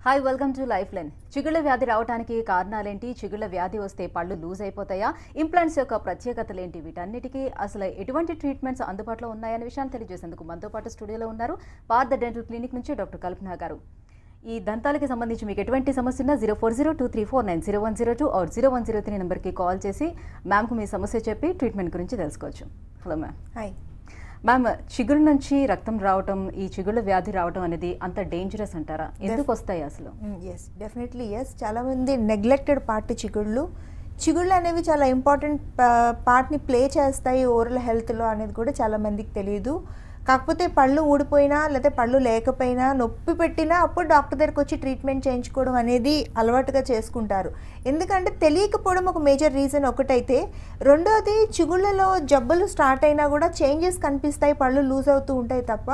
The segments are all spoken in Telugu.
Hi welcome to Life Line చిగుళ్ళ వ్యాధి రావడానికి కారణాలేంటి చిగుళ్ళ వ్యాధి వస్తే పళ్ళు లూజ్ అయిపోతాయా ఇంప్లాంట్స్ యొక్క ప్రత్యేకతలేంటి వీటన్నిటికీ అసలు ఎటువంటి ట్రీట్మెంట్స్ అందుబాటులో ఉన్నాయనే విషయాన్ని తెలియజేసేందుకు మనతో పాటు స్టూడియోలో ఉన్నారు పార్థ డెంటల్ క్లినిక్ నుంచి డాక్టర్ కల్పన గారు ఈ దంతాలకి సంబంధించి మీకు ఎటువంటి సమస్య ఉన్నా zero four zero two three four nine zero one zero two or zero one zero three నెంబర్కి కాల్ చేసి మ్యామ్కు మీ సమస్య చెప్పి ట్రీట్మెంట్ గురించి తెలుసుకోవచ్చు హలో మ్యామ్ హాయ్ మ్యామ్ చిగురు నుంచి రక్తం రావటం ఈ చిగుళ్ళ వ్యాధి రావటం అనేది అంత డేంజరస్ అంటారా ఎందుకు వస్తాయి అసలు ఎస్ డెఫినెట్లీ ఎస్ చాలామంది నెగ్లెక్టెడ్ పార్ట్ చిగుళ్ళు చిగుళ్ళు అనేవి చాలా ఇంపార్టెంట్ పార్ట్ని ప్లే చేస్తాయి ఓరల్ హెల్త్లో అనేది కూడా చాలా మందికి తెలియదు కాకపోతే పళ్ళు ఊడిపోయినా లేకపోతే పళ్ళు లేకపోయినా నొప్పి పెట్టినా అప్పుడు డాక్టర్ దగ్గరికి వచ్చి ట్రీట్మెంట్ చేయించుకోవడం అనేది అలవాటుగా చేసుకుంటారు ఎందుకంటే తెలియకపోవడం ఒక మేజర్ రీజన్ ఒకటైతే రెండోది చిగుళ్ళలో జబ్బులు స్టార్ట్ అయినా కూడా చేంజెస్ కనిపిస్తాయి పళ్ళు లూజ్ అవుతూ ఉంటాయి తప్ప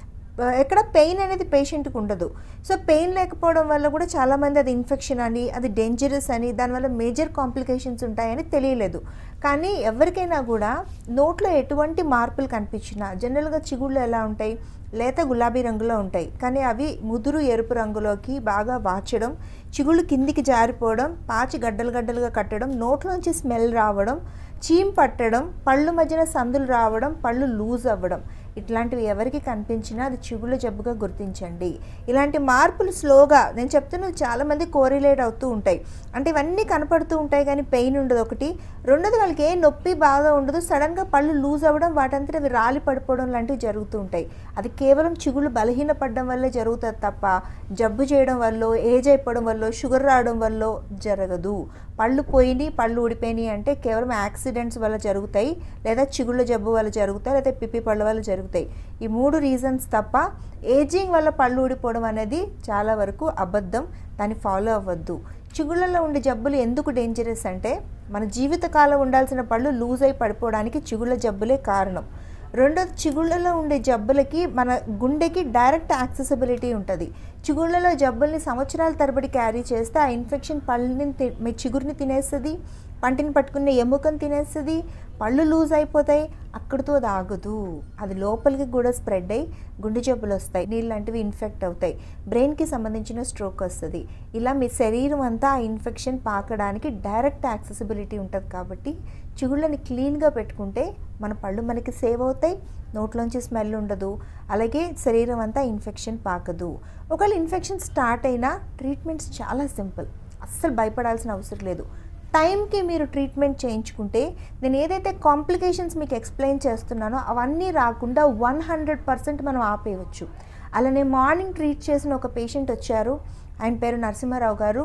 ఎక్కడ పెయిన్ అనేది పేషెంట్కి ఉండదు సో పెయిన్ లేకపోవడం వల్ల కూడా చాలామంది అది ఇన్ఫెక్షన్ అని అది డేంజరస్ అని దానివల్ల మేజర్ కాంప్లికేషన్స్ ఉంటాయని తెలియలేదు కానీ ఎవరికైనా కూడా నోట్లో ఎటువంటి మార్పులు కనిపించినా జనరల్గా చిగుళ్ళు ఎలా ఉంటాయి లేత గులాబీ రంగులో ఉంటాయి కానీ అవి ముదురు ఎరుపు రంగులోకి బాగా వాచడం చిగుళ్ళు కిందికి జారిపోవడం పాచి గడ్డలు గడ్డలుగా కట్టడం నోట్లోంచి స్మెల్ రావడం చీమ్ పట్టడం పళ్ళు మధ్యన సందులు రావడం పళ్ళు లూజ్ అవ్వడం ఇట్లాంటివి ఎవరికి కనిపించినా అది చిగుళ్ళ జబ్బుగా గుర్తించండి ఇలాంటి మార్పులు స్లోగా నేను చెప్తున్నది చాలామంది కోరిలేట్ అవుతూ ఉంటాయి అంటే ఇవన్నీ కనపడుతూ ఉంటాయి కానీ పెయిన్ ఉండదు ఒకటి రెండోది వాళ్ళకి ఏ నొప్పి బాధ ఉండదు సడన్గా పళ్ళు లూజ్ అవ్వడం వాటంతా అవి రాలి పడిపోవడం లాంటివి జరుగుతూ ఉంటాయి అది కేవలం చిగుళ్ళు బలహీనపడడం వల్లే జరుగుతుంది తప్ప జబ్బు చేయడం వల్ల ఏజ్ అయిపోవడం వల్ల షుగర్ రావడం వల్ల జరగదు పళ్ళు పోయినాయి పళ్ళు ఊడిపోయినాయి అంటే కేవలం యాక్సిడెంట్స్ వల్ల జరుగుతాయి లేదా చిగుళ్ళ జబ్బు వల్ల జరుగుతాయి లేదా పిప్పి పళ్ళ వల్ల జరుగుతాయి ఈ మూడు రీజన్స్ తప్ప ఏజింగ్ వల్ల పళ్ళు ఊడిపోవడం అనేది చాలా వరకు అబద్ధం దాన్ని ఫాలో అవ్వద్దు చిగుళ్ళలో ఉండే జబ్బులు ఎందుకు డేంజరస్ అంటే మన జీవితకాలం ఉండాల్సిన పళ్ళు లూజ్ అయి పడిపోవడానికి చిగుళ్ళ జబ్బులే కారణం రెండోది చిగుళ్ళలో ఉండే జబ్బులకి మన గుండెకి డైరెక్ట్ యాక్సెసిబిలిటీ ఉంటుంది చిగుళ్ళలో జబ్బుల్ని సంవత్సరాల తరబడి క్యారీ చేస్తే ఆ ఇన్ఫెక్షన్ పళ్ళని తి- మీ చిగురిని తినేస్తుంది పంటిని పట్టుకునే ఎముకను తినేస్తుంది పళ్ళు లూజ్ అయిపోతాయి అక్కడితో అది ఆగదు అది లోపలికి కూడా స్ప్రెడ్ అయ్యి గుండె జబ్బులు వస్తాయి నీళ్ళు లాంటివి ఇన్ఫెక్ట్ అవుతాయి బ్రెయిన్కి సంబంధించిన స్ట్రోక్ వస్తుంది ఇలా మీ శరీరం అంతా ఆ ఇన్ఫెక్షన్ పాకడానికి డైరెక్ట్ యాక్సెసిబిలిటీ ఉంటుంది కాబట్టి చిగుళ్ళని క్లీన్గా పెట్టుకుంటే మన పళ్ళు మనకి సేవ్ అవుతాయి నోట్లోంచి స్మెల్ ఉండదు అలాగే శరీరం అంతా ఇన్ఫెక్షన్ పాకదు ఒకవేళ ఇన్ఫెక్షన్ స్టార్ట్ అయినా ట్రీట్మెంట్స్ చాలా సింపుల్ అస్సలు భయపడాల్సిన అవసరం లేదు టైంకి మీరు ట్రీట్మెంట్ చేయించుకుంటే నేను ఏదైతే కాంప్లికేషన్స్ మీకు ఎక్స్ప్లెయిన్ చేస్తున్నానో అవన్నీ రాకుండా వన్ హండ్రెడ్ పర్సెంట్ మనం ఆపేయవచ్చు అలానే మార్నింగ్ ట్రీట్ చేసిన ఒక పేషెంట్ వచ్చారు ఆయన పేరు నరసింహారావు గారు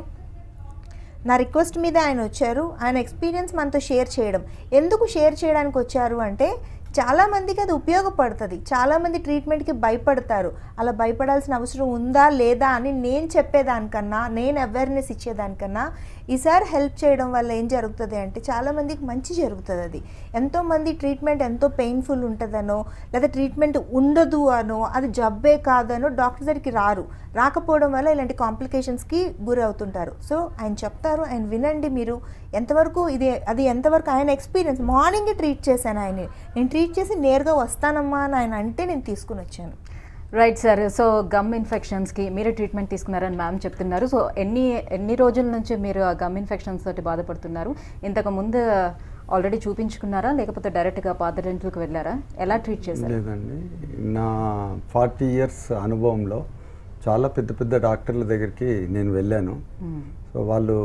నా రిక్వెస్ట్ మీద ఆయన వచ్చారు ఆయన ఎక్స్పీరియన్స్ మనతో షేర్ చేయడం ఎందుకు షేర్ చేయడానికి వచ్చారు అంటే చాలామందికి అది ఉపయోగపడుతుంది చాలామంది ట్రీట్మెంట్కి భయపడతారు అలా భయపడాల్సిన అవసరం ఉందా లేదా అని నేను చెప్పేదానికన్నా నేను అవేర్నెస్ ఇచ్చేదానికన్నా ఈసారి హెల్ప్ చేయడం వల్ల ఏం జరుగుతుంది అంటే చాలామందికి మంచి జరుగుతుంది అది ఎంతోమంది ట్రీట్మెంట్ ఎంతో పెయిన్ఫుల్ ఉంటుందనో లేదా ట్రీట్మెంట్ ఉండదు అనో అది జబ్బే కాదనో డాక్టర్ దగ్గరికి రారు రాకపోవడం వల్ల ఇలాంటి కాంప్లికేషన్స్కి గురి అవుతుంటారు సో ఆయన చెప్తారు ఆయన వినండి మీరు ఎంతవరకు ఇది అది ఎంతవరకు ఆయన ఎక్స్పీరియన్స్ మార్నింగ్ ట్రీట్ చేశాను ఆయన్ని నేను ట్రీట్ చేసి నేరుగా వస్తానమ్మా అని ఆయన అంటే నేను తీసుకుని వచ్చాను రైట్ సార్ సో గమ్ ఇన్ఫెక్షన్స్కి మీరే ట్రీట్మెంట్ తీసుకున్నారని మ్యామ్ చెప్తున్నారు సో ఎన్ని ఎన్ని రోజుల నుంచి మీరు ఆ గమ్ ఇన్ఫెక్షన్స్ తోటి బాధపడుతున్నారు ఇంతకు ముందు ఆల్రెడీ చూపించుకున్నారా లేకపోతే డైరెక్ట్గా పాత డెంటల్కి వెళ్ళారా ఎలా ట్రీట్ చేశారు లేదండి నా ఫార్టీ ఇయర్స్ అనుభవంలో చాలా పెద్ద పెద్ద డాక్టర్ల దగ్గరికి నేను వెళ్ళాను సో వాళ్ళు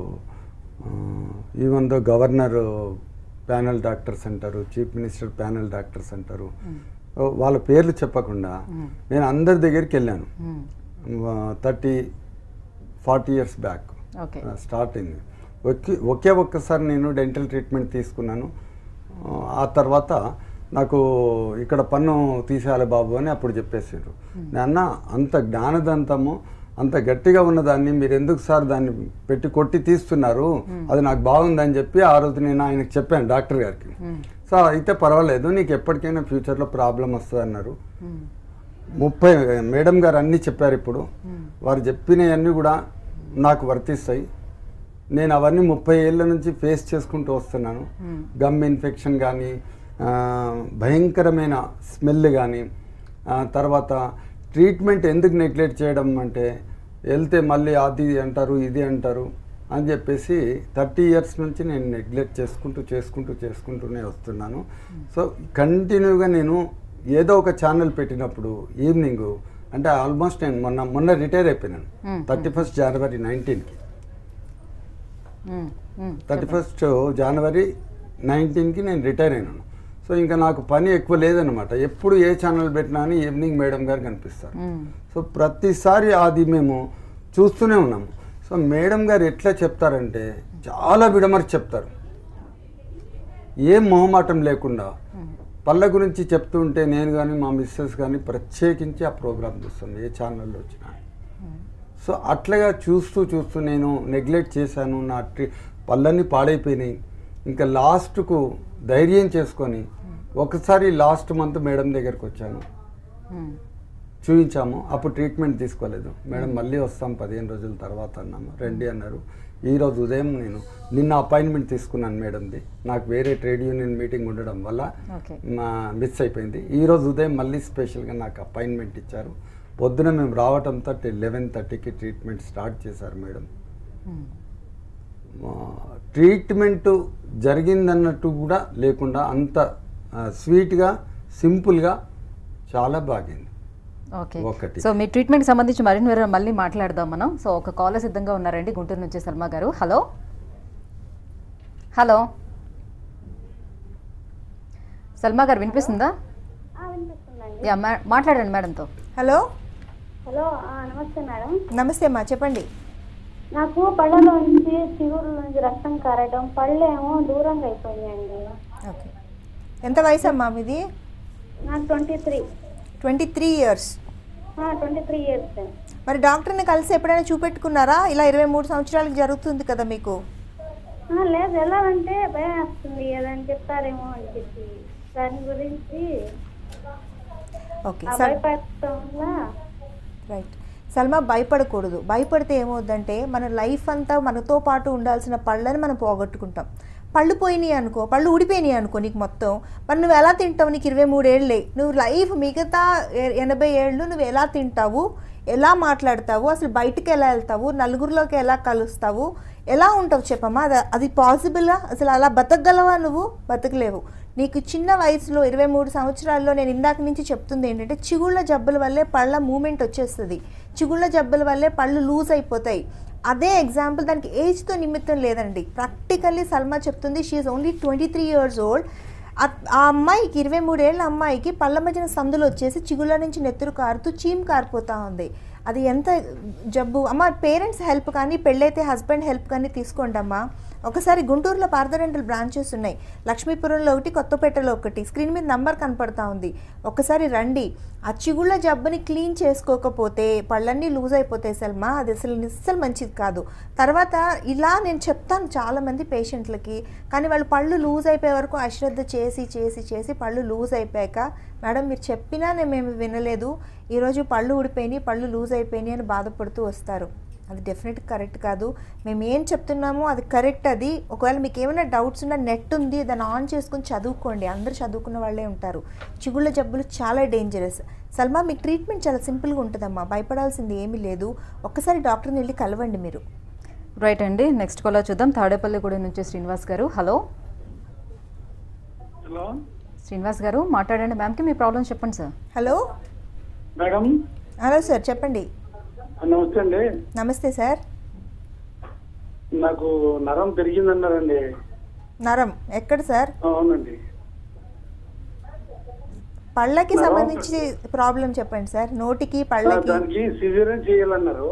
even though governor panel doctors అంటారు చీఫ్ మినిస్టర్ ప్యానల్ డాక్టర్స్ అంటారు సో వాళ్ళ పేర్లు చెప్పకుండా నేను అందరి దగ్గరికి వెళ్ళాను thirty forty years back okay start అయింది ఒకే ఒకే ఒక్కసారి నేను డెంటల్ ట్రీట్మెంట్ తీసుకున్నాను ఆ, ఆ తర్వాత నాకు ఇక్కడ పన్ను తీసేయాలి బాబు అని అప్పుడు చెప్పేసారు నాన్న అంత జ్ఞానదంతము అంత గట్టిగా ఉన్నదాన్ని మీరు ఎందుకు సార్ దాన్ని పెట్టి కొట్టి తీస్తున్నారు అది నాకు బాగుందని చెప్పి ఆ రోజు నేను ఆయనకి చెప్పాను డాక్టర్ గారికి సో అయితే పర్వాలేదు నీకు ఎప్పటికైనా ఫ్యూచర్లో ప్రాబ్లం వస్తుంది అన్నారు ముప్పై మేడం గారు అన్నీ చెప్పారు ఇప్పుడు వారు చెప్పినవన్నీ కూడా నాకు వర్తిస్తాయి నేను అవన్నీ ముప్పై ఏళ్ళ నుంచి ఫేస్ చేసుకుంటూ వస్తున్నాను గమ్ ఇన్ఫెక్షన్ కానీ భయంకరమైన స్మెల్ కానీ తర్వాత ట్రీట్మెంట్ ఎందుకు నెగ్లెక్ట్ చేయడం అంటే వెళ్తే మళ్ళీ అది అంటారు ఇది అంటారు అని చెప్పేసి థర్టీ ఇయర్స్ నుంచి నేను నెగ్లెక్ట్ చేసుకుంటూ చేసుకుంటూ చేసుకుంటూనే వస్తున్నాను సో కంటిన్యూగా నేను ఏదో ఒక ఛానల్ పెట్టినప్పుడు ఈవినింగ్ అంటే ఆల్మోస్ట్ నేను మొన్న మొన్న రిటైర్ అయిపోయినాను మ్మ్. థర్టీ ఫస్ట్ జనవరి నైన్టీన్కి మ్మ్. మ్మ్. థర్టీ ఫస్ట్ జనవరి నైన్టీన్కి నేను రిటైర్ అయినాను సో ఇంకా నాకు పని ఎక్కువ లేదనమాట ఎప్పుడు ఏ ఛానల్ పెట్టినా అని ఈవినింగ్ మేడం గారు కనిపిస్తారు మ్మ్. సో ప్రతిసారి అది మేము చూస్తూనే ఉన్నాము సో మేడం గారు ఎట్లా చెప్తారంటే చాలా విడమర్చి చెప్తారు ఏం మొహమాటం లేకుండా పళ్ళ గురించి చెప్తూ ఉంటే నేను కానీ మా మిస్సెస్ కానీ ప్రత్యేకించి ఆ ప్రోగ్రామ్ చూస్తాను ఏ ఛానల్లో వచ్చినా సో అట్లాగా చూస్తూ చూస్తూ నేను నెగ్లెక్ట్ చేశాను నా ట్రీ పళ్ళన్నీ పాడైపోయినాయి ఇంకా లాస్ట్కు ధైర్యం చేసుకొని ఒకసారి లాస్ట్ మంత్ మేడం దగ్గరికి వచ్చాను మ్మ్. చూపించాము అప్పుడు ట్రీట్మెంట్ తీసుకోలేదు మేడం మళ్ళీ వస్తాం పదిహేను రోజుల తర్వాత అన్నాము రండి అన్నారు ఈ రోజు ఉదయం నేను నిన్న అపాయింట్మెంట్ తీసుకున్నాను మేడంది నాకు వేరే ట్రేడ్ యూనియన్ మీటింగ్ ఉండడం వల్ల ఓకే మా మిస్ అయిపోయింది ఈ రోజు ఉదయం మళ్ళీ స్పెషల్గా నాకు అపాయింట్మెంట్ ఇచ్చారు పొద్దున మేము రావడంతో లెవెన్ థర్టీకి ట్రీట్మెంట్ స్టార్ట్ చేశారు మేడం మ్మ్. ట్రీట్మెంట్ జరిగిందన్నట్టు కూడా లేకుండా అంత స్వీట్గా సింపుల్గా చాలా బాగింది ఓకే ఒకటి. సో మీ ట్రీట్మెంట్కి సంబంధించి మరిన్ని వివరాలు మళ్ళీ మాట్లాడదాం మనం సో ఒక కాలర్ సిద్ధంగా ఉన్నారండి గుంటూరు నుంచి సల్మా గారు హలో హలో సల్మా గారు వినిపిస్తుందా ఆ, వినిపిస్తుందండి యా మా- మాట్లాడండి మేడంతో హలో హలో ఆ, నమస్తే మేడం నమస్తే అమ్మా చెప్పండి నాకు పళ్ళలో నుంచి చిగురుల నుంచి రక్తం కారడం పళ్ళేమో దూరంగా అయిపోయాయండి ఓకే ఎంత వయసు అమ్మా మీది నాకు twenty three twenty three years twenty three years మరి డాక్టర్ని కలిసి ఎప్పుడైనా చూపెట్టుకున్నారా ఇలా ఇరవై మూడు సంవత్సరాలకు జరుగుతుంది కదా మీకు లేదు ఎలా అంటే భయం వేస్తుంది ఏదని చెప్తారేమో అని చెప్పి దాని గురించి ఓకే ఆ సరే భయపడటం వల్ల రైట్ సల్మా భయపడకూడదు భయపడితే ఏమవుద్దంటే మన లైఫ్ అంతా మనతో పాటు ఉండాల్సిన పళ్ళని మనం పోగొట్టుకుంటాం పళ్ళు పోయినాయి అనుకో పళ్ళు ఊడిపోయినాయి అనుకో నీకు మొత్తం మరి నువ్వు ఎలా తింటావు నీకు ఇరవై మూడేళ్ళే నువ్వు లైఫ్ మిగతా ఎ- ఎనభై ఏళ్ళు నువ్వు ఎలా తింటావు ఎలా మాట్లాడతావు అసలు బయటికి ఎలా వెళ్తావు నలుగురిలోకి ఎలా కలుస్తావు ఎలా ఉంటావు చెప్పమ్మా అది అది పాసిబులా అసలు అలా బతకగలవా నువ్వు బతకలేవు నీకు చిన్న వయసులో ఇరవై మూడు సంవత్సరాల్లో నేను ఇందాక నుంచి చెప్తుంది ఏంటంటే చిగుళ్ళ జబ్బుల వల్లే పళ్ళ మూమెంట్ వచ్చేస్తుంది చిగుళ్ళ జబ్బుల వల్లే పళ్ళు లూజ్ అయిపోతాయి అదే ఎగ్జాంపుల్ దానికి ఏజ్తో నిమిత్తం లేదండి ప్రాక్టికల్లీ సల్మా చెప్తుంది she only twenty three years old ఆ అమ్మాయికి ఇరవై మూడేళ్ళ అమ్మాయికి పళ్ళ మధ్యన సందులు వచ్చేసి చిగుళ్ళ నుంచి నెత్తురు కారుతూ చీమ్ కారిపోతా ఉంది అది ఎంత జబ్బు అమ్మ పేరెంట్స్ హెల్ప్ కానీ పెళ్ళైతే హస్బెండ్ హెల్ప్ కానీ తీసుకోండి అమ్మా ఒకసారి గుంటూరులో పార్థరెంటల్ బ్రాంచెస్ ఉన్నాయి లక్ష్మీపురంలో ఒకటి కొత్తపేటలో ఒకటి స్క్రీన్ మీద నంబర్ కనపడతా ఉంది ఒకసారి రండి ఆ చిగుళ్ళ జబ్బుని క్లీన్ చేసుకోకపోతే పళ్ళన్నీ లూజ్ అయిపోతాయి సల్మా అది అసలు అస్సలు మంచిది కాదు తర్వాత ఇలా నేను చెప్తాను చాలామంది పేషెంట్లకి కానీ వాళ్ళు పళ్ళు లూజ్ అయిపోయే వరకు అశ్రద్ధ చేసి చేసి చేసి పళ్ళు లూజ్ అయిపోయాక మేడం మీరు చెప్పినా నేను మేము వినలేదు ఈరోజు పళ్ళు ఊడిపోయినాయి పళ్ళు లూజ్ అయిపోయినాయి అని బాధపడుతూ వస్తారు అది డెఫినెట్ కరెక్ట్ కాదు మేము ఏం చెప్తున్నామో అది కరెక్ట్ అది ఒకవేళ మీకు ఏమైనా డౌట్స్ ఉన్నా నెట్ ఉంది దాన్ని ఆన్ చేసుకుని చదువుకోండి అందరూ చదువుకున్న వాళ్ళే ఉంటారు చిగుళ్ళ జబ్బులు చాలా డేంజరస్ సల్మా మీకు ట్రీట్మెంట్ చాలా సింపుల్గా ఉంటుందమ్మా భయపడాల్సింది ఏమీ లేదు ఒక్కసారి డాక్టర్ని వెళ్ళి కలవండి మీరు రైట్ అండి నెక్స్ట్ కాలర్ చూద్దాం తాడేపల్లిగూడెం నుంచి శ్రీనివాస్ గారు హలో హలో శ్రీనివాస్ గారు మాట్లాడండి మ్యామ్కి మీ ప్రాబ్లం చెప్పండి sir hello madam hello sir చెప్పండి నమస్తే అండి నమస్తే సార్ నాకు నరం పెరిగిందన్నారండి నరం ఎక్కడ సార్ అవునండి పళ్ళకి నరం? సంబంధించి ప్రాబ్లం చెప్పండి సార్ నోటికి ఆ, పళ్ళకి దానికి సిజేరియన్ చేయాలన్నారు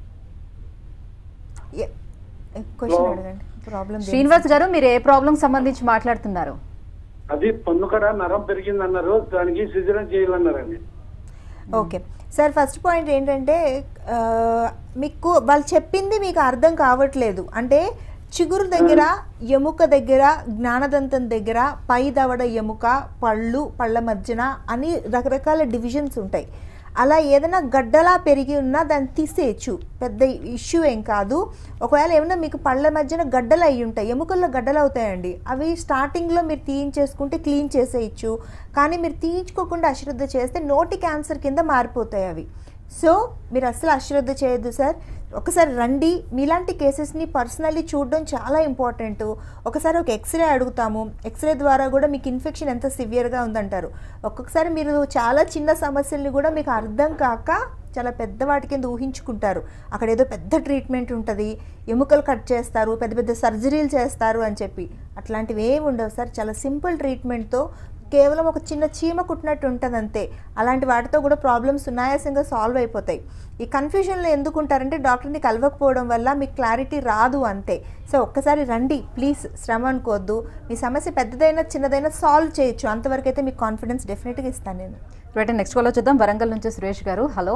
క్వశ్చన్ హలో. అడగండి ప్రాబ్లం శ్రీనివాస్ గారు మీరు ఏ ప్రాబ్లం సంబంధించి మాట్లాడుతున్నారు అది పన్ను కడ నరం పెరిగిందన్నారు దానికి సిజేరియన్ చేయాలన్నారండి ఓకే సార్ ఫస్ట్ పాయింట్ ఏంటంటే ఆ, మీకు వాళ్ళు చెప్పింది మీకు అర్థం కావట్లేదు అంటే చిగురు దగ్గర ఎముక దగ్గర జ్ఞానదంతం దగ్గర పై దవడ ఎముక పళ్ళు పళ్ళ మధ్యన అని రకరకాల డివిజన్స్ ఉంటాయి అలా ఏదైనా గడ్డలా పెరిగి ఉన్నా దాన్ని తీసేయచ్చు పెద్ద ఇష్యూ ఏం కాదు ఒకవేళ ఏమైనా మీకు పళ్ళ మధ్యన గడ్డలు అయి ఉంటాయి ఎముకల్లో గడ్డలు అవుతాయండి అవి స్టార్టింగ్లో మీరు తీయించేసుకుంటే క్లీన్ చేసేయచ్చు కానీ మీరు తీయించుకోకుండా అశ్రద్ధ చేస్తే నోటి క్యాన్సర్ కింద మారిపోతాయి అవి సో మీరు అస్సలు అశ్రద్ధ చేయొద్దు సార్ ఒకసారి రండి మీలాంటి కేసెస్ని పర్సనల్లీ చూడడం చాలా ఇంపార్టెంట్ ఒకసారి ఒక ఎక్స్రే అడుగుతాము ఎక్స్రే ద్వారా కూడా మీకు ఇన్ఫెక్షన్ ఎంత సివియర్గా ఉందంటారు ఒక్కొక్కసారి మీరు చాలా చిన్న సమస్యల్ని కూడా మీకు అర్థం కాక చాలా పెద్ద వాటి కింద ఊహించుకుంటారు అక్కడ ఏదో పెద్ద ట్రీట్మెంట్ ఉంటుంది ఎముకలు కట్ చేస్తారు పెద్ద పెద్ద సర్జరీలు చేస్తారు అని చెప్పి అట్లాంటివి ఏమి ఉండవు సార్ చాలా సింపుల్ ట్రీట్మెంట్తో కేవలం ఒక చిన్న చీమ కుట్టినట్టు ఉంటుంది అంతే అలాంటి వాటితో కూడా ప్రాబ్లమ్స్ సునాయాసంగా సాల్వ్ అయిపోతాయి ఈ కన్ఫ్యూజన్లో ఎందుకు ఉంటారంటే డాక్టర్ని కలవకపోవడం వల్ల మీకు క్లారిటీ రాదు అంతే సో ఒక్కసారి రండి ప్లీజ్ శ్రమ అనుకోవద్దు మీ సమస్య పెద్దదైనా చిన్నదైనా సాల్వ్ చేయొచ్చు అంతవరకు అయితే మీకు కాన్ఫిడెన్స్ డెఫినెట్గా ఇస్తాను నేను రైట్ నెక్స్ట్ కాల్ చూద్దాం వరంగల్ నుంచి సురేష్ గారు hello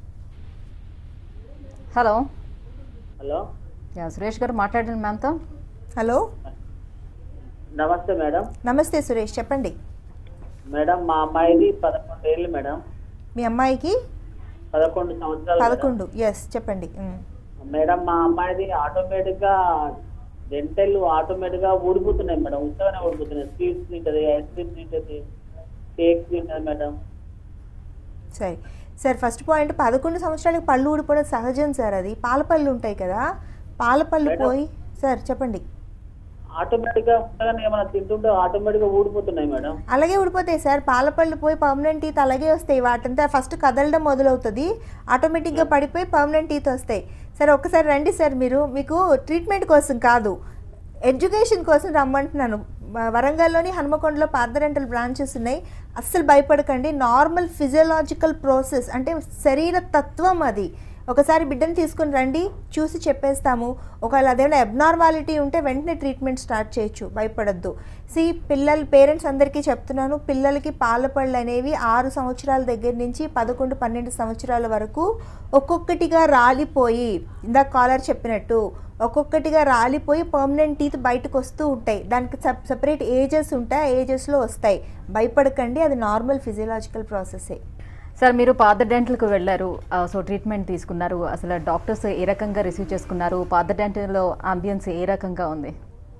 hello hello yeah Suresh గారు మాట్లాడండి మ్యామ్తో హలో నమస్తే మేడం నమస్తే సురేష్ చెప్పండి మేడం మా అమ్మాయిది పదకొండు ఏళ్ళు మేడం మీ అమ్మాయికి పదకొండు సంవత్సరాలు మేడం. పదకొండు ఎస్ చెప్పండి ఉమ్. మేడం మా అమ్మాయిది ఆటోమేటిక్ గా డెంటల్ ఆటోమేటిక్ గా ఊడిపోతున్నాయి మేడం ఉత్తగానే ఊడిపోతున్నాయి స్వీట్స్ తింటది ఐస్ క్రీమ్ తింటది కేక్స్ తింటది మేడం సరే సార్ ఫస్ట్ పాయింట్ పదకొండు సంవత్సరాలకి పళ్ళు ఊడిపోవడం సహజం సార్ అది పాల పళ్ళు ఉంటాయి కదా పాల పళ్ళు మేడం. పోయి సార్ చెప్పండి ఆటోమేటిక్ గా ఉత్తగానే ఏమైనా తింటుంటే ఆటోమేటిక్ గా ఊడిపోతున్నాయి మేడం అలాగే ఊడిపోతాయి సార్ పాల పళ్ళు పోయి పర్మనెంట్ టీత్ అలాగే వస్తాయి వాటంతా ఫస్ట్ కదలడం మొదలవుతుంది ఆటోమేటిక్గా పడిపోయి పర్మనెంట్ టీత్ వస్తాయి సార్ ఒక్కసారి రండి సార్ మీరు మీకు ట్రీట్మెంట్ కోసం కాదు ఎడ్యుకేషన్ కోసం రమ్మంటున్నాను వ- వరంగల్లోని హనుమకొండలో పార్థరెంటల్ బ్రాంచెస్ ఉన్నాయి అస్సలు భయపడకండి నార్మల్ ఫిజియోలాజికల్ ప్రాసెస్ అంటే శరీర తత్వం అది ఒకసారి బిడ్డను తీసుకుని రండి చూసి చెప్పేస్తాము ఒకవేళ అదేమైనా అబ్నార్మాలిటీ ఉంటే వెంటనే ట్రీట్మెంట్ స్టార్ట్ చేయొచ్చు భయపడద్దు సి పిల్లలు పేరెంట్స్ అందరికీ చెప్తున్నాను పిల్లలకి పాల పళ్ళు అనేవి ఆరు సంవత్సరాల దగ్గర నుంచి పదకొండు పన్నెండు సంవత్సరాల వరకు ఒక్కొక్కటిగా రాలిపోయి ఇందాక కాలర్ చెప్పినట్టు ఒక్కొక్కటిగా రాలిపోయి పర్మనెంట్ టీత్ బయటకు వస్తూ ఉంటాయి దానికి సప్ సపరేట్ ఏజెస్ ఉంటాయి ఆ ఏజెస్లో వస్తాయి భయపడకండి అది నార్మల్ ఫిజియలాజికల్ ప్రాసెసే సార్ మీరు పాత డెంటల్కి వెళ్ళారు ఆ, సో ట్రీట్మెంట్ తీసుకున్నారు అసలు డాక్టర్స్ ఏ రకంగా రిసీవ్ చేసుకున్నారు పాత డెంటల్లో అంబియన్స్ ఏ రకంగా ఉంది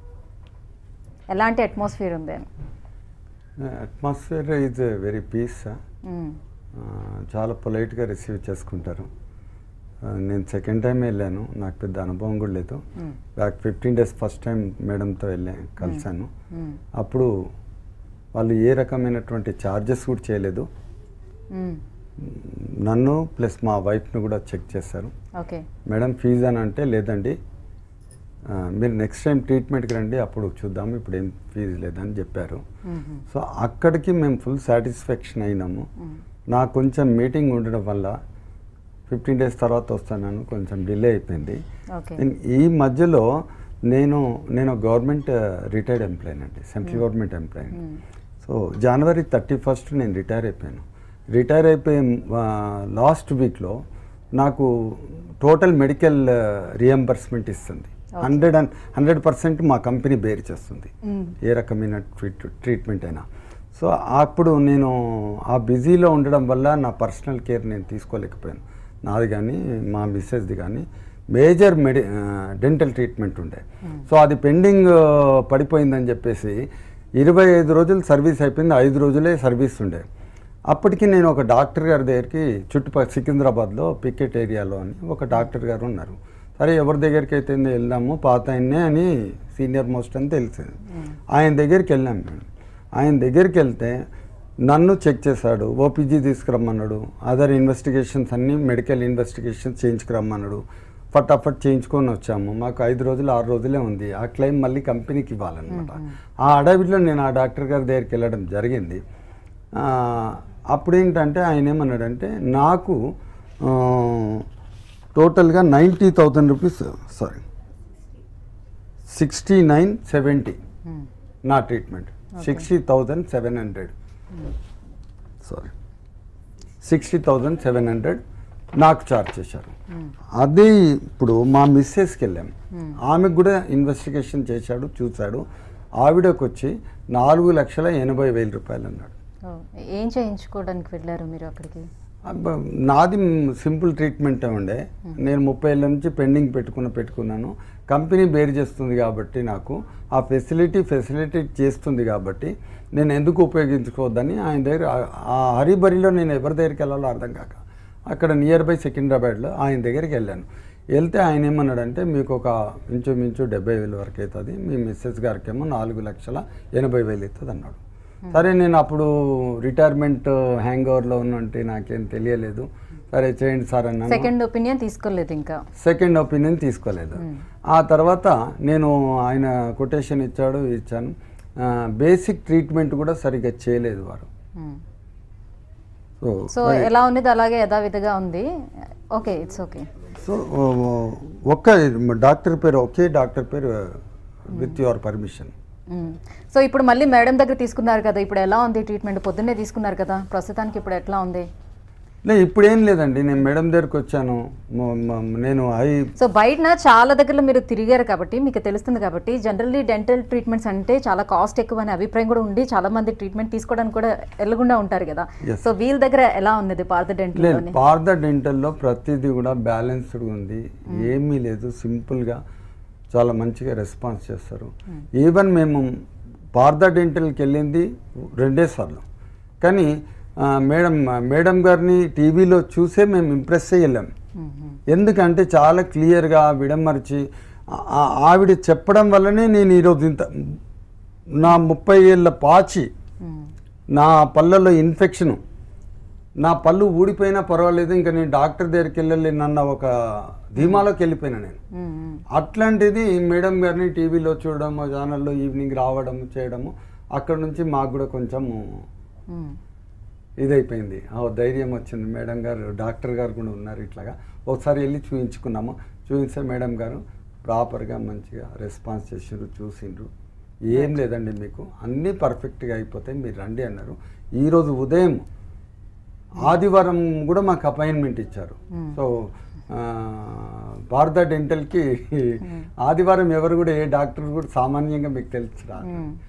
ఎలాంటి అట్మాస్ఫియర్ ఉంది అట్మాస్ఫియర్ ఈజ్ వెరీ పీస్ మ్మ్. చాలా పొలైట్గా రిసీవ్ చేసుకుంటారు ఆ, నేను సెకండ్ టైం వెళ్ళాను నాకు పెద్ద అనుభవం కూడా లేదు మ్మ్. Back fifteen days first time మేడంతో వెళ్ళా కలిశాను మ్మ్. అప్పుడు వాళ్ళు ఏ రకమైనటువంటి ఛార్జెస్ కూడా చేయలేదు మ్మ్. నన్ను ప్లస్ మా వైఫ్ను కూడా చెక్ చేశారు ఓకే మేడం ఫీజు అని అంటే లేదండి ఆ, మీరు నెక్స్ట్ టైం ట్రీట్మెంట్కి రండి అప్పుడు చూద్దాం ఇప్పుడు ఏం ఫీజు లేదని చెప్పారు మ్మ్. సో అక్కడికి మేము ఫుల్ సాటిస్ఫాక్షన్ అయినాము నాకు కొంచెం మీటింగ్ ఉండడం వల్ల ఫిఫ్టీన్ డేస్ తర్వాత వస్తున్నాను కొంచెం డిలే అయిపోయింది ఓకే ఇన్- ఈ మధ్యలో నేను నేను గవర్నమెంట్ రిటైర్డ్ ఎంప్లాయీ అండి సెంట్రల్ గవర్నమెంట్ ఎంప్లాయీ మ్మ్. సో జనవరి థర్టీ ఫస్ట్ నేను రిటైర్ అయిపోయాను రిటైర్ అయిపోయే లాస్ట్ వీక్లో నాకు టోటల్ మెడికల్ రియంబర్స్మెంట్ ఇస్తుంది హండ్రెడ్ అండ్ హండ్రెడ్ పర్సెంట్ మా కంపెనీ బేర్ చేస్తుంది మ్మ్. ఏ రకమైన ట్రీట్ ట్రీట్మెంట్ అయినా సో అప్పుడు నేను ఆ బిజీలో ఉండడం వల్ల నా పర్సనల్ కేర్ నేను తీసుకోలేకపోయాను నాది కానీ మా మిస్సెస్ది కానీ మేజర్ మెడి డెంటల్ ట్రీట్మెంట్ ఉండే సో అది పెండింగ్ పడిపోయిందని చెప్పేసి ఇరవై ఐదు రోజులు సర్వీస్ అయిపోయింది ఐదు రోజులే సర్వీస్ ఉండే అప్పటికి నేను ఒక డాక్టర్ గారి దగ్గరికి చుట్టుపక్కల సికింద్రాబాద్లో పికెట్ ఏరియాలో అని ఒక డాక్టర్ గారు ఉన్నారు సరే ఎవరి దగ్గరికి అయితే వెళ్దాము పాత ఆయన్నే అని సీనియర్ మోస్ట్ అని తెలిసింది ఆయన దగ్గరికి వెళ్ళాం మేము ఆయన దగ్గరికి వెళ్తే నన్ను చెక్ చేశాడు ఓపీజీ తీసుకురమ్మన్నాడు అదర్ ఇన్వెస్టిగేషన్స్ అన్నీ మెడికల్ ఇన్వెస్టిగేషన్స్ చేయించుకురమ్మన్నాడు ఫటాఫట్ చేయించుకొని వచ్చాము మాకు ఐదు రోజులు ఆరు రోజులే ఉంది ఆ క్లెయిమ్ మళ్ళీ కంపెనీకి ఇవ్వాలన్నమాట ఆ అడవిలో నేను ఆ డాక్టర్ గారి దగ్గరికి వెళ్ళడం జరిగింది ఆ, అప్పుడు ఏంటంటే ఆయన ఏమన్నాడంటే నాకు ఆ, టోటల్గా ninety thousand rupees sorry sixty nine seventy మ్మ్. నా treatment sixty thousand seven hundred sorry sixty thousand seven hundred నాకు చార్జ్ చేశారు అది ఇప్పుడు మా మిస్సెస్కి వెళ్ళాం ఆమెకు కూడా ఇన్వెస్టిగేషన్ చేశాడు చూశాడు ఆవిడకు వచ్చి నాలుగు లక్షల ఎనభై వేల రూపాయలు అన్నాడు ఓ, ఏం చేయించుకోవడానికి వెళ్ళారు మీరు అక్కడికి అబ్బ, నాది సింపుల్ ట్రీట్మెంట్ ఉండే నేను ముప్పై ఏళ్ళ నుంచి పెండింగ్ పెట్టుకున్న పెట్టుకున్నాను కంపెనీ బేర్ చేస్తుంది కాబట్టి నాకు ఆ ఫెసిలిటీ ఫెసిలిటీ చేస్తుంది కాబట్టి నేను ఎందుకు ఉపయోగించుకోవద్దని ఆయన దగ్గర ఆ- ఆ హరిబరిలో నేను ఎవరి దగ్గరికి వెళ్ళాలో అర్థం కాక అక్కడ నియర్ బై సికింద్రాబాద్లో ఆయన దగ్గరికి వెళ్ళాను వెళ్తే ఆయన ఏమన్నాడంటే మీకు ఒక ఇంచుమించు డెబ్బై వేలు వరకు అవుతుంది మీ మిస్సెస్ గారికి ఏమో నాలుగు లక్షల ఎనభై వేలు అవుతుంది అన్నాడు సరే నేను అప్పుడు రిటైర్మెంట్ హ్యాంగ్ ఓవర్లో ఉన్నంటే నాకేం తెలియలేదు సరే చేయండి సార్ అన్నాను సెకండ్ ఒపీనియన్ తీసుకోలేదు ఇంకా సెకండ్ ఒపీనియన్ తీసుకోలేదు ఆ తర్వాత నేను ఆయన కొటేషన్ ఇచ్చాడు ఇచ్చాను బేసిక్ ట్రీట్మెంట్ కూడా సరిగ్గా చేయలేదు వారు మ్మ్. సో సో ఎలా ఉన్నది అలాగే యథావిధిగా ఉంది ఓకే ఇట్స్ ఓకే సో ఒక్క డాక్టర్ పేరు ఒకే డాక్టర్ పేరు విత్ యువర్ పర్మిషన్ మ్మ్. సో ఇప్పుడు మళ్ళీ మేడం దగ్గర తీసుకున్నారు కదా ఇప్పుడు ఎలా ఉంది ట్రీట్మెంట్ పొద్దున్నే తీసుకున్నారు కదా ప్రస్తుతానికి ఇప్పుడు ఎట్లా ఉంది లే ఇప్పుడు ఏం లేదండి నేను మేడం దగ్గరికి వచ్చాను మ- మ- నేను ఐ సో బయట చాలా దగ్గరలో మీరు తిరిగారు కాబట్టి మీకు తెలుస్తుంది కాబట్టి జనరల్లీ డెంటల్ ట్రీట్మెంట్స్ అంటే చాలా కాస్ట్ ఎక్కువ అనే అభిప్రాయం కూడా ఉండి చాలా మంది ట్రీట్మెంట్ తీసుకోవడానికి కూడా వెళ్ళకుండా ఉంటారు కదా Yes. సో వీళ్ళ దగ్గర ఎలా ఉన్నది పార్థ లేదు డెంటల్ పార్థ డెంటల్లో ప్రతిదీ కూడా బ్యాలెన్స్డ్ ఉంది ఏమీ లేదు సింపుల్గా చాలా మంచిగా రెస్పాన్స్ చేస్తారు ఈవెన్ మేము పార్థ డెంటల్కి వెళ్ళింది రెండే సార్లు కానీ ఆ, మేడం మేడం గారిని టీవీలో చూసే మేము ఇంప్రెస్ అయ్యి వెళ్ళాం ఎందుకంటే చాలా క్లియర్గా విడమర్చి ఆ- ఆ- ఆవిడ చెప్పడం వల్లనే నేను ఈరోజు ఇంత నా ముప్పై ఏళ్ళ పాచి నా పళ్ళల్లో ఇన్ఫెక్షను నా పళ్ళు ఊడిపోయినా పర్వాలేదు ఇంకా నేను డాక్టర్ దగ్గరికి వెళ్ళలేనన్న ఒక ధీమాలోకి వెళ్ళిపోయినా నేను అట్లాంటిది మేడం గారిని టీవీలో చూడడం ఛానల్లో ఈవినింగ్ రావడం చేయడము అక్కడ నుంచి మాకు కూడా కొంచెం ఇదైపోయింది ఆ ధైర్యం వచ్చింది మేడం గారు డాక్టర్ గారు కూడా ఉన్నారు ఇట్లాగా ఒకసారి వెళ్ళి చూయించుకున్నాము చూపిస్తే మేడం గారు ప్రాపర్గా మంచిగా రెస్పాన్స్ చేసిండ్రు చూసిండ్రు ఏం లేదండి మీకు అన్నీ పర్ఫెక్ట్గా అయిపోతాయి మీరు రండి అన్నారు ఈరోజు ఉదయం ఆదివారం కూడా మాకు అపాయింట్మెంట్ ఇచ్చారు సో ఆ, భారత డెంటల్కి ఆదివారం ఎవరు కూడా ఏ డాక్టర్ కూడా సామాన్యంగా మీకు తెలుసు రా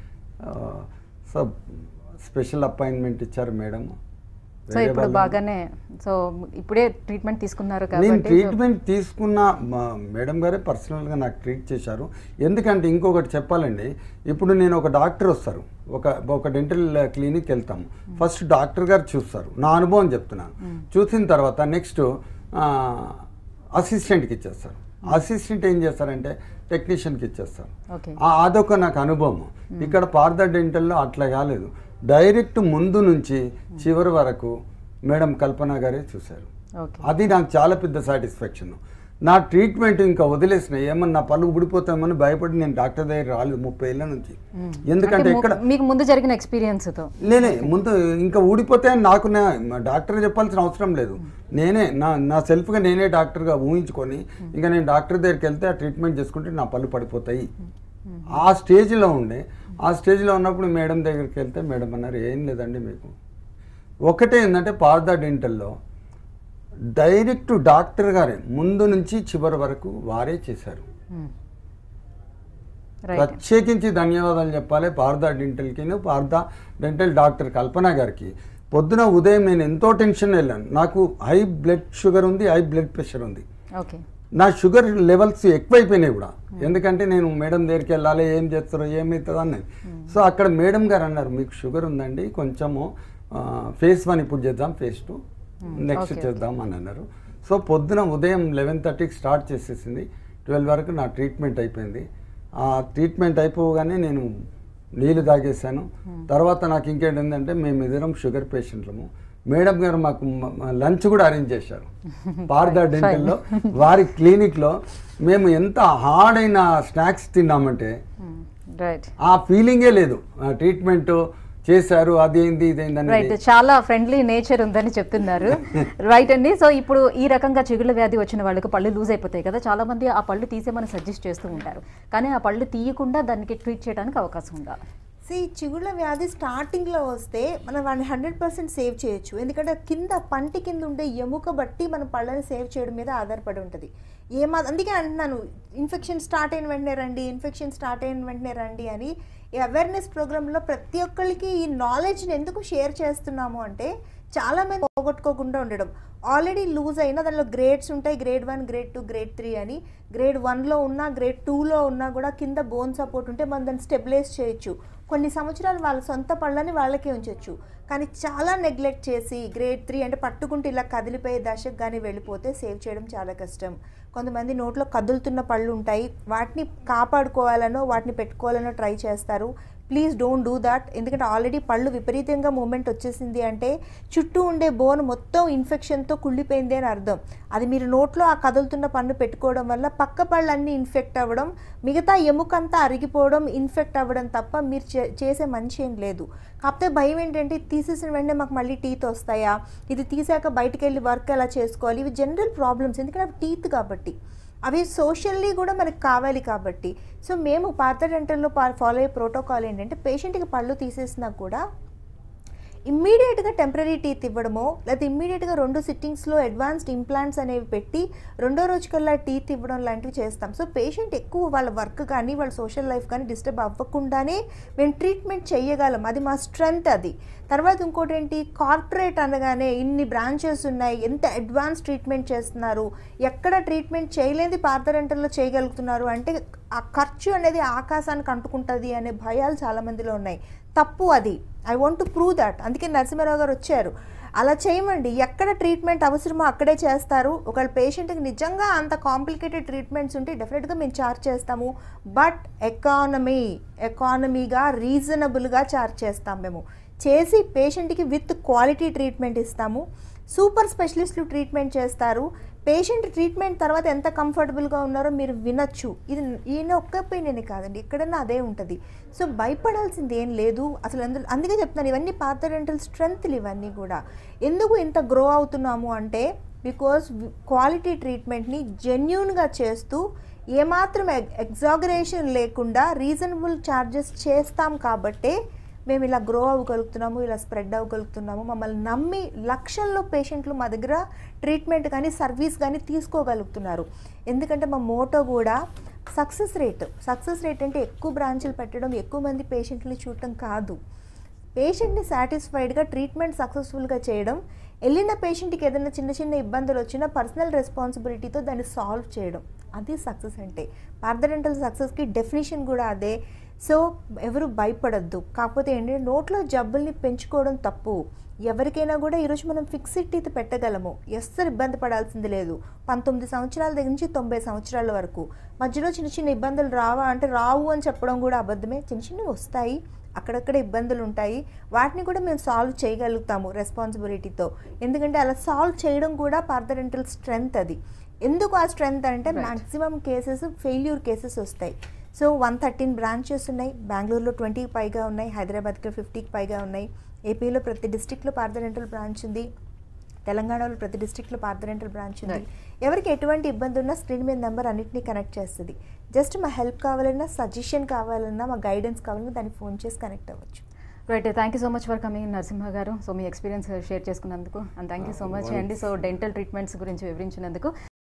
సో స్పెషల్ అపాయింట్మెంట్ ఇచ్చారు మేడం సో ఇప్పుడు బాగానే సో ఇప్పుడే ట్రీట్మెంట్ తీసుకున్నారు నేను కాబట్టి ట్రీట్మెంట్ తీసుకున్న మా మేడం గారే పర్సనల్గా నాకు ట్రీట్ చేశారు ఎందుకంటే ఇంకొకటి చెప్పాలండి ఇప్పుడు నేను ఒక డాక్టర్ వస్తారు ఒక ఒక డెంటల్ క్లినిక్ వెళ్తాము ఫస్ట్ డాక్టర్ గారు చూస్తారు నా అనుభవం చెప్తున్నాను చూసిన తర్వాత నెక్స్ట్ అసిస్టెంట్కి ఇచ్చేస్తారు అసిస్టెంట్ ఏం చేస్తారంటే టెక్నీషియన్కి ఇచ్చేస్తారు ఓకే ఆ- అదొక నాకు అనుభవం ఇక్కడ పార్థ డెంటల్లో అట్లా కాలేదు డైరెక్ట్ ముందు నుంచి చివరి వరకు మేడం కల్పన గారే చూశారు ఓకే అది నాకు చాలా పెద్ద సాటిస్ఫాక్షన్ నా ట్రీట్మెంట్ ఇంకా వదిలేసిన ఏమన్నా పళ్ళు ఊడిపోతామని భయపడి నేను డాక్టర్ దగ్గర రాలేదు ముప్పై ఏళ్ళ నుంచి ఎందుకంటే అంటే ఇక్కడ ము- మీకు ముందు జరిగిన experience తో నేనే ముందు ఇంకా ఊడిపోతే అని నాకు నా మా డాక్టర్ చెప్పాల్సిన అవసరం లేదు నేనే నా నా సెల్ఫ్గా నేనే డాక్టర్గా ఊహించుకొని ఇంకా నేను డాక్టర్ దగ్గరికి వెళ్తే ఆ ట్రీట్మెంట్ చేసుకుంటే నా పళ్ళు పడిపోతాయి ఆ స్టేజ్లో ఉండే ఆ స్టేజ్లో ఉన్నప్పుడు మేడం దగ్గరికి వెళ్తే మేడం అన్నారు ఏం లేదండి మీకు ఒకటే ఏంటంటే పార్థా డెంటల్లో డైరెక్ట్ డాక్టర్ గారే ముందు నుంచి చివరి వరకు వారే చేశారు రైట్ ప్రత్యేకించి ధన్యవాదాలు చెప్పాలి పార్థా డెంటల్కి పార్థా డెంటల్ డాక్టర్ కల్పన గారికి పొద్దున ఉదయం నేను ఎంతో టెన్షన్ వెళ్ళాను నాకు హై బ్లడ్ షుగర్ ఉంది హై బ్లడ్ ప్రెషర్ ఉంది ఓకే నా షుగర్ లెవెల్స్ ఎక్కువైపోయినాయి కూడా ఎందుకంటే నేను మేడం దగ్గరికి వెళ్ళాలి ఏం చేస్తారో ఏమవుతుందో అన్నది సో అక్కడ మేడం గారు అన్నారు మీకు షుగర్ ఉందండి కొంచెము ఫేస్ వన్ ఇప్పుడు చేద్దాం ఫేస్ టూ నెక్స్ట్ okay, చేద్దాం అని అన్నారు సో పొద్దున ఉదయం లెవెన్ థర్టీకి స్టార్ట్ చేసేసింది ట్వెల్వ్ వరకు నా ట్రీట్మెంట్ అయిపోయింది ఆ ట్రీట్మెంట్ అయిపోగానే నేను నీళ్లు తాగేశాను తర్వాత నాకు ఇంకేంటి ఏంటంటే మేము ఇద్దరం షుగర్ పేషెంట్లము మేడం గారు మాకు లంచ్ కూడా అరేంజ్ చేశారు పార్దా డెంటల్లో వారి క్లినిక్లో మేము ఎంత హార్డ్ అయిన స్నాక్స్ తిన్నామంటే రైట్ ఆ ఫీలింగే లేదు ట్రీట్మెంట్ చేశారు అదేంది ఇదేంది రైట్ అనేది చాలా ఫ్రెండ్లీ నేచర్ ఉందని చెప్తున్నారు రైట్ అండి సో ఇప్పుడు ఈ రకంగా చిగుళ్ళ వ్యాధి వచ్చిన వాళ్ళకి పళ్ళు లూజ్ అయిపోతాయి కదా చాలా మంది ఆ పళ్ళు తీసేమని సజెస్ట్ చేస్తూ ఉంటారు కానీ ఆ పళ్ళు తీయకుండా దానికి ట్రీట్ చేయడానికి అవకాశం ఉందా సి చిగుళ్ళ వ్యాధి స్టార్టింగ్లో వస్తే మనం వాడిని హండ్రెడ్ పర్సెంట్ సేవ్ చేయొచ్చు ఎందుకంటే కింద పంటి కింద ఉండే ఎముక బట్టి మన పళ్ళని సేవ్ చేయడం మీద ఆధారపడి ఉంటుంది ఏమా అందుకే అంటున్నాను ఇన్ఫెక్షన్ స్టార్ట్ అయిన వెంటనే రండి ఇన్ఫెక్షన్ స్టార్ట్ అయిన వెంటనే రండి అని ఈ అవేర్నెస్ ప్రోగ్రాంలో ప్రతి ఒక్కరికి ఈ నాలెడ్జ్ని ఎందుకు షేర్ చేస్తున్నాము అంటే చాలామంది పోగొట్టుకోకుండా ఉండడం ఆల్రెడీ లూజ్ అయినా దానిలో గ్రేడ్స్ ఉంటాయి grade one grade two grade three అని గ్రేడ్ వన్లో ఉన్నా గ్రేడ్ టూలో ఉన్నా కూడా కింద బోన్ సపోర్ట్ ఉంటే మనం దాన్ని స్టెబిలైజ్ చేయొచ్చు కొన్ని సంవత్సరాలు వాళ్ళ సొంత పళ్ళని వాళ్ళకే ఉంచొచ్చు కానీ చాలా నెగ్లెక్ట్ చేసి గ్రేడ్ త్రీ అంటే పట్టుకుంటే ఇలా కదిలిపోయే దశకు కానీ వెళ్ళిపోతే సేవ్ చేయడం చాలా కష్టం కొంతమంది నోట్లో కదులుతున్న పళ్ళు ఉంటాయి వాటిని కాపాడుకోవాలనో వాటిని పెట్టుకోవాలనో ట్రై చేస్తారు ప్లీజ్ డోంట్ డూ దాట్ ఎందుకంటే ఆల్రెడీ పళ్ళు విపరీతంగా మూమెంట్ వచ్చేసింది అంటే చుట్టూ ఉండే బోన్ మొత్తం ఇన్ఫెక్షన్తో కుళ్ళిపోయింది అని అర్థం అది మీరు నోట్లో ఆ కదులుతున్న పన్ను పెట్టుకోవడం వల్ల పక్క పళ్ళన్నీ ఇన్ఫెక్ట్ అవ్వడం మిగతా ఎముకంతా అరిగిపోవడం ఇన్ఫెక్ట్ అవ్వడం తప్ప మీరు చే- చేసే మంచి ఏం లేదు కాకపోతే భయం ఏంటంటే ఇది తీసేసిన వెంటనే మాకు మళ్ళీ టీత్ వస్తాయా ఇది తీసాక బయటికి వెళ్ళి వర్క్ ఎలా చేసుకోవాలి ఇవి జనరల్ ప్రాబ్లమ్స్ ఎందుకంటే అవి టీత్ కాబట్టి అవి సోషల్లీ కూడా మనకు కావాలి కాబట్టి సో మేము పాత డెంటల్లో ఫాలో అయ్యే ప్రోటోకాల్ ఏంటంటే పేషెంట్కి పళ్ళు తీసేసినా కూడా ఇమ్మీడియట్గా టెంపరీ టీత్ ఇవ్వడమో లేకపోతే ఇమ్మీడియట్గా రెండు సిట్టింగ్స్లో అడ్వాన్స్డ్ ఇంప్లాంట్స్ అనేవి పెట్టి రెండో రోజుకల్లా టీత్ ఇవ్వడం లాంటివి చేస్తాం సో పేషెంట్ ఎక్కువ వాళ్ళ వర్క్ కానీ వాళ్ళ సోషల్ లైఫ్ కానీ డిస్టర్బ్ అవ్వకుండానే మేము ట్రీట్మెంట్ చేయగలం అది మా స్ట్రెంగ్త్ అది తర్వాత ఇంకోటి ఏంటి కార్పొరేట్ అనగానే ఇన్ని బ్రాంచెస్ ఉన్నాయి ఎంత అడ్వాన్స్ ట్రీట్మెంట్ చేస్తున్నారు ఎక్కడ ట్రీట్మెంట్ చేయలేని పాత రెంటల్లో చేయగలుగుతున్నారు అంటే ఆ ఖర్చు అనేది ఆకాశానికి అంటుకుంటుంది అనే భయాలు చాలా మందిలో ఉన్నాయి తప్పు అది I want to prove that అందుకే నరసింహారావు గారు వచ్చారు అలా చేయమండి ఎక్కడ ట్రీట్మెంట్ అవసరమో అక్కడే చేస్తారు ఒకవేళ పేషెంట్కి నిజంగా అంత కాంప్లికేటెడ్ ట్రీట్మెంట్స్ ఉంటే డెఫినెట్గా మేము చార్జ్ చేస్తాము బట్ ఎకానమీ ఎకానమీగా రీజనబుల్గా చార్జ్ చేస్తాం మేము చేసి పేషెంట్కి విత్ క్వాలిటీ ట్రీట్మెంట్ ఇస్తాము సూపర్ స్పెషలిస్టులు ట్రీట్మెంట్ చేస్తారు పేషెంట్ ట్రీట్మెంట్ తర్వాత ఎంత కంఫర్టబుల్గా ఉన్నారో మీరు వినొచ్చు ఇది ఈయన ఒక్క ఒపీనియన్ కాదండి ఎక్కడన్నా అదే ఉంటుంది సో భయపడాల్సింది ఏం లేదు అసలు అందులో అందుకే చెప్తున్నాను ఇవన్నీ పాత డెంటల్ స్ట్రెంగ్త్లు ఇవన్నీ కూడా ఎందుకు ఇంత గ్రో అవుతున్నాము అంటే బికాస్ క్వాలిటీ ట్రీట్మెంట్ని జెన్యున్గా చేస్తూ ఏమాత్రం ఎగ్జాగరేషన్ లేకుండా రీజనబుల్ ఛార్జెస్ చేస్తాం కాబట్టే మేము ఇలా గ్రో అవ్వగలుగుతున్నాము ఇలా స్ప్రెడ్ అవ్వగలుగుతున్నాము మమ్మల్ని నమ్మి లక్షల్లో పేషెంట్లు మా దగ్గర ట్రీట్మెంట్ కానీ సర్వీస్ కానీ తీసుకోగలుగుతున్నారు ఎందుకంటే మా మోటో కూడా సక్సెస్ రేట్ సక్సెస్ రేట్ అంటే ఎక్కువ బ్రాంచులు పెట్టడం ఎక్కువ మంది పేషెంట్ని చూడటం కాదు పేషెంట్ని సాటిస్ఫైడ్గా ట్రీట్మెంట్ సక్సెస్ఫుల్గా చేయడం వెళ్ళిన పేషెంట్కి ఏదైనా చిన్న చిన్న ఇబ్బందులు వచ్చినా పర్సనల్ రెస్పాన్సిబిలిటీతో దాన్ని సాల్వ్ చేయడం అది సక్సెస్ అంటే పార్థడెంటల్ సక్సెస్కి డెఫినేషన్ కూడా అదే సో ఎవరు భయపడద్దు కాకపోతే ఏంటంటే నోట్లో జబ్బుల్ని పెంచుకోవడం తప్పు ఎవరికైనా కూడా ఈరోజు మనం ఫిక్స్డ్ టీత్ పెట్టగలము ఎస్సలు ఇబ్బంది పడాల్సింది లేదు పంతొమ్మిది సంవత్సరాల దగ్గర నుంచి తొంభై సంవత్సరాల వరకు మధ్యలో చిన్న చిన్న ఇబ్బందులు రావా అంటే రావు అని చెప్పడం కూడా అబద్ధమే చిన్న చిన్నవి వస్తాయి అక్కడక్కడ ఇబ్బందులు ఉంటాయి వాటిని కూడా మేము సాల్వ్ చేయగలుగుతాము రెస్పాన్సిబిలిటీతో ఎందుకంటే అలా సాల్వ్ చేయడం కూడా పార్థడెంటల్ స్ట్రెంగ్త్ అది ఎందుకు ఆ స్ట్రెంగ్త్ అంటే మాక్సిమం కేసెస్ ఫెయిల్యూర్ కేసెస్ వస్తాయి సో వన్ థర్టీన్ బ్రాంచెస్ ఉన్నాయి బెంగళూరులో ట్వంటీకి పైగా ఉన్నాయి హైదరాబాద్లో ఫిఫ్టీకి పైగా ఉన్నాయి ఏపీలో ప్రతి డిస్టిక్లో పార్థడెంటల్ బ్రాంచ్ ఉంది తెలంగాణలో ప్రతి డిస్టిక్లో పార్థడెంటల్ బ్రాంచ్ ఉంది ఎవరికి ఎటువంటి ఇబ్బంది ఉన్నా స్క్రీన్ మీద నెంబర్ అన్నింటినీ కనెక్ట్ చేస్తుంది జస్ట్ మా హెల్ప్ కావాలన్నా సజెషన్ కావాలన్నా మా గైడెన్స్ కావాలన్నా దానికి ఫోన్ చేసి కనెక్ట్ అవ్వచ్చు right thank you so much for coming Narasimha గారు సో మీ ఎక్స్పీరియన్స్ షేర్ చేసుకున్నందుకు and thank you so much అండి సో డెంటల్ ట్రీట్మెంట్స్ గురించి వివరించినందుకు